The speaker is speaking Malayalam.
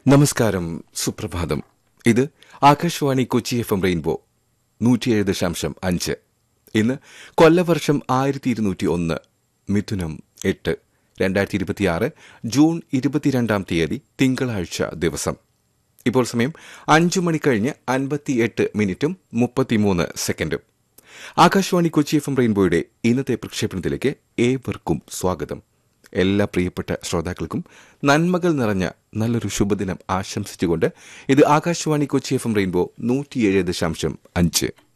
നമസ്കാരം സുപ്രഭാതം ഇത് Akashvani Kochi F M rainbow നൂറ്റിയേഴ് ദശാംശം അഞ്ച് ഇന്ന് കൊല്ലവർഷം ആയിരത്തി ഇരുന്നൂറ്റി ഒന്ന് മിഥുനം എട്ട് രണ്ടായിരത്തി ഇരുപത്തിയാറ് ജൂൺ ഇരുപത്തിരണ്ടാം തീയതി തിങ്കളാഴ്ച ദിവസം ഇപ്പോൾ സമയം അഞ്ചു മണി കഴിഞ്ഞ് അൻപത്തിയെട്ട് മിനിറ്റും മുപ്പത്തിമൂന്ന് സെക്കൻഡും ആകാശവാണി കൊച്ചി എഫ് എം റെയിൻബോയുടെ ഇന്നത്തെ പ്രക്ഷേപണത്തിലേക്ക് ഏവർക്കും സ്വാഗതം എല്ലാ പ്രിയപ്പെട്ട ശ്രോതാക്കൾക്കും നന്മകൾ നിറഞ്ഞ നല്ലൊരു ശുഭദിനം ആശംസിച്ചുകൊണ്ട് ഇത് Akashvani Kochi F M rainbow നൂറ്റിയേഴ് ദശാംശം അഞ്ച്